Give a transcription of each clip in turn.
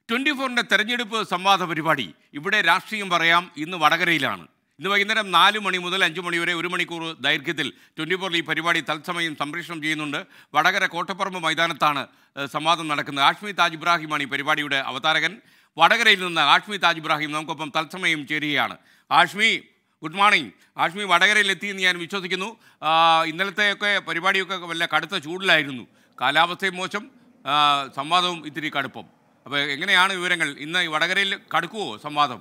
twenty ഫോറിൻ്റെ തെരഞ്ഞെടുപ്പ് സംവാദ പരിപാടി ഇവിടെ രാഷ്ട്രീയം പറയാം ഇന്ന് വടകരയിലാണ് ഇന്ന് വൈകുന്നേരം നാല് മണി മുതൽ അഞ്ച് മണി വരെ ഒരു മണിക്കൂർ ദൈർഘ്യത്തിൽ ട്വൻറ്റി ഫോറിൽ ഈ പരിപാടി തത്സമയം സംപ്രേഷണം ചെയ്യുന്നുണ്ട് വടകര കോട്ടപ്പറമ്പ് മൈതാനത്താണ് ഏഹ്, സംവാദം നടക്കുന്നത് ആഷ്മി താജ് ഇബ്രാഹിമാണ് ഈ പരിപാടിയുടെ അവതാരകൻ വടകരയിൽ നിന്ന് ആഷ്മി താജ് ഇബ്രാഹിം നമുക്കൊപ്പം തത്സമയം ചേരുകയാണ് ആഷ്മി ഗുഡ് മോർണിംഗ് ആഷ്മി വടകരയിൽ എത്തിയെന്ന് ഞാൻ വിശ്വസിക്കുന്നു ആ, ഇന്നലത്തെയൊക്കെ പരിപാടിയൊക്കെ വല്ല കടുത്ത ചൂടിലായിരുന്നു കാലാവസ്ഥയും മോശം ആ, സംവാദവും ഇത്തിരി കടുപ്പം അപ്പോൾ എങ്ങനെയാണ് വിവരങ്ങൾ ഇന്ന് ഈ വടകരയിൽ കടുക്കുവോ സംവാദം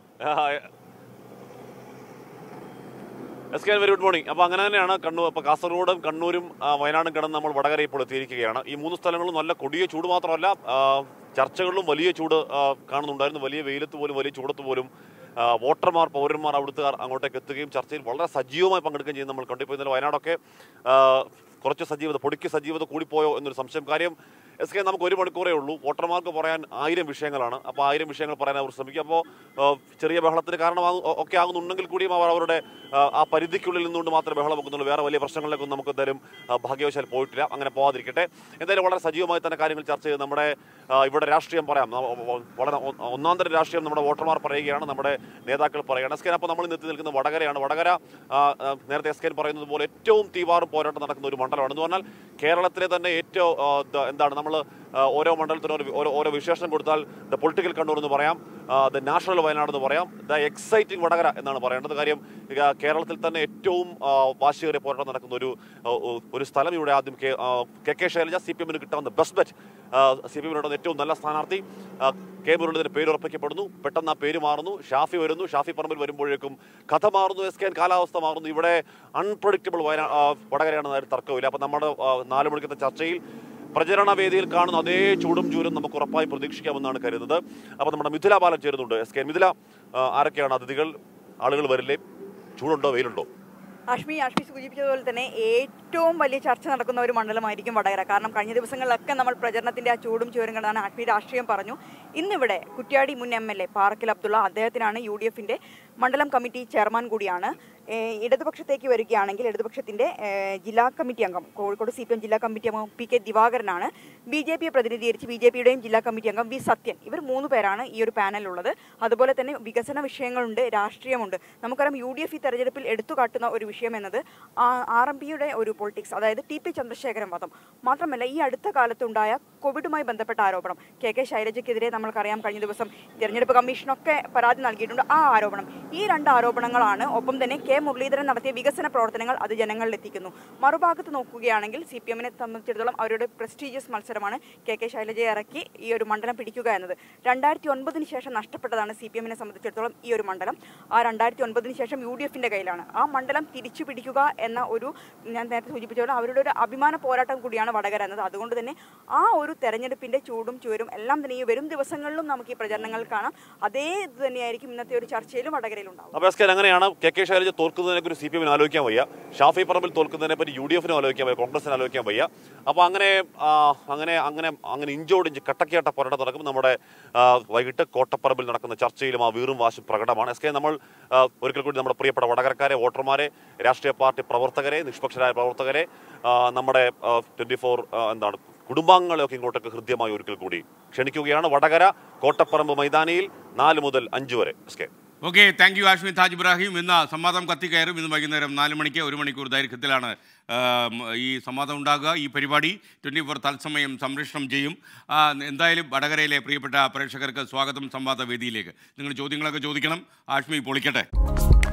S K very good morning അപ്പോൾ അങ്ങനെ തന്നെയാണ് കണ്ണൂർ ഇപ്പോൾ കാസർഗോഡും കണ്ണൂരും ആ, വയനാടും കിടന്ന് നമ്മൾ വടകര ഇപ്പോൾ എത്തിയിരിക്കുകയാണ് ഈ മൂന്ന് സ്ഥലങ്ങളും നല്ല കൊടിയ ചൂട് മാത്രമല്ല ആ, ചർച്ചകളിലും വലിയ ചൂട് ആ, കാണുന്നുണ്ടായിരുന്നു വലിയ വെയിലത്ത് പോലും വലിയ ചൂടത്ത് പോലും ആ, വോട്ടർമാർ പൗരന്മാർ അവിടുത്തുകാർ അങ്ങോട്ടേക്ക് എത്തുകയും ചർച്ചയിൽ വളരെ സജീവമായി പങ്കെടുക്കുകയും ചെയ്യുന്നത് നമ്മൾ കണ്ടു ഇപ്പോൾ ഇന്നലെ വയനാടൊക്കെ ആ, കുറച്ച് സജീവത പൊടിക്ക് സജീവത കൂടിപ്പോയോ എന്നൊരു സംശയം കാര്യം എസ് കെ നമുക്ക് ഒരു മണിക്കൂറേ ഉള്ളൂ വോട്ടർമാർക്ക് പറയാൻ ആയിരം വിഷയങ്ങളാണ് അപ്പോൾ ആയിരം വിഷയങ്ങൾ പറയാൻ അവർ ശ്രമിക്കും അപ്പോൾ ചെറിയ ബഹളത്തിന് കാരണമാകും ഒ- ഒക്കെ ആകുന്നുണ്ടെങ്കിൽ കൂടിയും അവർ അവരുടെ ആ, ആ പരിധിക്കുള്ളിൽ നിന്നുകൊണ്ട് മാത്രമേ ബഹളം വെക്കുന്നുള്ളൂ വേറെ വലിയ പ്രശ്നങ്ങളിലേക്കൊന്നും നമുക്ക് എന്തായാലും ആ, ഭാഗ്യവശാൽ പോയിട്ടില്ല അങ്ങനെ പോകാതിരിക്കട്ടെ എന്തായാലും വളരെ സജീവമായി തന്നെ കാര്യങ്ങൾ ചർച്ച ചെയ്ത് നമ്മുടെ ആ, ഇവിടെ രാഷ്ട്രീയം പറയാം ന- വ- വളരെ ഒ- ഒന്നാം തരം രാഷ്ട്രീയം നമ്മുടെ വോട്ടർമാർ പറയുകയാണ് നമ്മുടെ നേതാക്കൾ പറയുകയാണ് എസ് കെ അപ്പോൾ നമ്മൾ ഇന്ന് എത്തി നിൽക്കുന്ന വടകരയാണ് വടകര ആ, ആ, നേരത്തെ എസ് കെ പറയുന്നത് പോലെ ഏറ്റവും തീവാറും പോരാട്ടം നടക്കുന്ന ഒരു മണ്ഡലമാണ് എന്ന് പറഞ്ഞാൽ കേരളത്തിലെ തന്നെ ഏറ്റവും ആ, ദ- എന്താണ് നമ്മൾ ഓരോ മണ്ഡലത്തിനും ഒരു ഓരോ ഓരോ വിശേഷണം കൊടുത്താൽ ദ പൊളിറ്റിക്കൽ കണ്ണൂർ എന്ന് പറയാം ദ നാഷണൽ വയനാട് എന്ന് പറയാം ദ എക്സൈറ്റിംഗ് വടകര എന്നാണ് പറയേണ്ടത് കാര്യം ആ, കേരളത്തിൽ തന്നെ ഏറ്റവും ആ, വാശിയേറിയ പോരാട്ടം നടക്കുന്ന ഒരു ആ, ഒ- ഒരു സ്ഥലം ഇവിടെ ആദ്യം കെ ആ, K K Shailaja C P എമ്മിന് കിട്ടാവുന്ന ബെസ്റ്റ് ബെറ്റ് സി പി എമ്മിനുള്ള ഏറ്റവും നല്ല സ്ഥാനാർത്ഥി ആ, കെ മുരളീധരൻ പേര് ഉറപ്പിക്കപ്പെടുന്നു പെട്ടെന്ന് ആ പേര് മാറുന്നു ഷാഫി വരുന്നു ഷാഫി പറമ്പിൽ വരുമ്പോഴേക്കും കഥ മാറുന്നു എസ് കെ കാലാവസ്ഥ മാറുന്നു ഇവിടെ അൺപ്രഡിക്റ്റബിൾ വയനാ ആ, വടകരയാണെന്ന് ആരും തർക്കമില്ല അപ്പം നമ്മുടെ ആ, നാല് മണിക്കത്തെ ചർച്ചയിൽ പ്രചരണ വേദിയിൽ കാണുന്ന അതേ ചൂടും ചൂരും നമുക്ക് ഉറപ്പായി പ്രതീക്ഷിക്കാമെന്നാണ് കരുതുന്നത് അപ്പോൾ നമ്മുടെ മിഥില ബാലൻ ചേരുന്നുണ്ട് എസ് കെ മിഥില ആ, ആരൊക്കെയാണ് അതിഥികൾ ആളുകൾ വരില്ലേ ചൂടുണ്ടോ വെയിലുണ്ടോ അഷ്മി അഷ്മി സൂചിപ്പിച്ചതുപോലെ തന്നെ ഏറ്റവും വലിയ ചർച്ച നടക്കുന്ന ഒരു മണ്ഡലമായിരിക്കും വടകര കാരണം കഴിഞ്ഞ ദിവസങ്ങളിലൊക്കെ നമ്മൾ പ്രചരണത്തിന്റെ ആ ചൂടും ചൂരും കണ്ടാണ് അഷ്മി രാഷ്ട്രീയം പറഞ്ഞു ഇന്നിവിടെ കുറ്റ്യാടി മുൻ M L A Parakkal Abdulla അദ്ദേഹത്തിനാണ് യു ഡി എഫിന്റെ മണ്ഡലം കമ്മിറ്റി ചെയർമാൻ കൂടിയാണ് ഏഹ് ഇടതുപക്ഷത്തേക്ക് വരികയാണെങ്കിൽ ഇടതുപക്ഷത്തിന്റെ ഏഹ് ജില്ലാ കമ്മിറ്റി അംഗം കോഴിക്കോട് സി പി എം ജില്ലാ കമ്മിറ്റി അംഗം പി കെ ദിവാകരനാണ് ബി ജെ പിയെ പ്രതിനിധീകരിച്ച് ബി ജെ പിയുടെയും ജില്ലാ കമ്മിറ്റി അംഗം വി സത്യൻ ഇവർ മൂന്ന് പേരാണ് ഈ ഒരു പാനലുള്ളത് അതുപോലെ തന്നെ വികസന വിഷയങ്ങളുണ്ട് രാഷ്ട്രീയമുണ്ട് നമുക്കറിയാം യു ഡി എഫ് ഈ തെരഞ്ഞെടുപ്പിൽ എടുത്തു കാട്ടുന്ന ഒരു വിഷയം എന്നത് ആർ എം പിയുടെ ഒരു പൊളിറ്റിക്സ് അതായത് ടി പി ചന്ദ്രശേഖരൻ വധം മാത്രമല്ല ഈ അടുത്ത കാലത്തുണ്ടായ കോവിഡുമായി ബന്ധപ്പെട്ട ആരോപണം കെ കെ ശൈലജയ്ക്കെതിരെ നമ്മൾക്കറിയാം കഴിഞ്ഞ ദിവസം തെരഞ്ഞെടുപ്പ് കമ്മീഷനൊക്കെ പരാതി നൽകിയിട്ടുണ്ട് ആ ആരോപണം ഈ രണ്ട് ആരോപണങ്ങളാണ് ഒപ്പം തന്നെ കെ മുരളീധരൻ നടത്തിയ വികസന പ്രവർത്തനങ്ങൾ അത് ജനങ്ങളിൽ എത്തിക്കുന്നു മറുഭാഗത്ത് നോക്കുകയാണെങ്കിൽ സി പി എമ്മിനെ സംബന്ധിച്ചിടത്തോളം അവരുടെ പ്രസ്റ്റീജിയസ് മത്സരമാണ് കെ കെ ശൈലജയെ ഇറക്കി ഈ ഒരു മണ്ഡലം പിടിക്കുക എന്നത് രണ്ടായിരത്തി ഒൻപതിന് ശേഷം നഷ്ടപ്പെട്ടതാണ് സി പി എമ്മിനെ സംബന്ധിച്ചിടത്തോളം ഈ ഒരു മണ്ഡലം ആ രണ്ടായിരത്തി ഒൻപതിന് ശേഷം യു ഡി എഫിന്റെ കയ്യിലാണ് ആ മണ്ഡലം തിരിച്ചു പിടിക്കുക എന്ന ഒരു ഞാൻ നേരത്തെ സൂചിപ്പിച്ച പോലെ അവരുടെ ഒരു അഭിമാന പോരാട്ടം കൂടിയാണ് വടകര എന്നത് അതുകൊണ്ട് തന്നെ ആ ഒരു തെരഞ്ഞെടുപ്പിന്റെ ചൂടും ചൂരും എല്ലാം തന്നെ ഈ വരും ദിവസങ്ങളിലും നമുക്ക് ഈ പ്രചരണങ്ങൾ കാണാം അതേ ഇത് തന്നെയായിരിക്കും ഇന്നത്തെ ഒരു ചർച്ചയിലും വടകരയിലും ഉണ്ടാവും അപ്പോൾ എസ് കെ അങ്ങനെയാണ് കെ കെ ശൈലജ തോൽക്കുന്നതിനെ കുറിച്ച് സി പി എമ്മിന് ആലോചിക്കാൻ വയ്യ ഷാഫി പറമ്പിൽ തോൽക്കുന്നതിനെ പറ്റി യു ഡി എഫിനും ആലോചിക്കാൻ വയ്യ കോൺഗ്രസിന് ആലോചിക്കാൻ വയ്യ അപ്പോൾ അങ്ങനെ ആ, അങ്ങനെ അങ്ങനെ അങ്ങനെ ഇഞ്ചോട് ഇഞ്ച് കട്ടക്കിയാട്ട പോരാട്ടം നടക്കും നമ്മുടെ ആ, വൈകിട്ട് കോട്ടപ്പറമ്പിൽ നടക്കുന്ന ചർച്ചയിലും ആ വീറും വാശും പ്രകടമാണ് എസ് കെ നമ്മൾ ആ, ഒരിക്കൽ കൂടി നമ്മുടെ പ്രിയപ്പെട്ട വടകരക്കാരെ വോട്ടർമാരെ രാഷ്ട്രീയ പാർട്ടി പ്രവർത്തകരെ നിഷ്പക്ഷരായ പ്രവർത്തകരെ ആ, നമ്മുടെ ട്വന്റി ഫോർ എന്താണ് കുടുംബാംഗങ്ങളെയൊക്കെ ഇങ്ങോട്ടൊക്കെ ഹൃദ്യമായി ഒരിക്കൽ കൂടി ക്ഷണിക്കുകയാണ് വടകര കോട്ടപ്പറമ്പ് മൈതാനിയിൽ നാല് മുതൽ അഞ്ച് വരെ S K okay thank you Ashmi Taj Ibrahim ഇന്ന് സംവാദം കത്തിക്കയറും ഇന്ന് വൈകുന്നേരം നാല് മണിക്ക് ഒരു മണിക്കൂർ ദൈർഘ്യത്തിലാണ് ആം, ഈ സംവാദം ഉണ്ടാകുക ഈ പരിപാടി ട്വൻറ്റി ഫോർ തത്സമയം സംരക്ഷണം ചെയ്യും ആ, എന്തായാലും വടകരയിലെ പ്രിയപ്പെട്ട പ്രേക്ഷകർക്ക് സ്വാഗതം സംവാദ വേദിയിലേക്ക് നിങ്ങൾ ചോദ്യങ്ങളൊക്കെ ചോദിക്കണം ആഷ്മി പൊളിക്കട്ടെ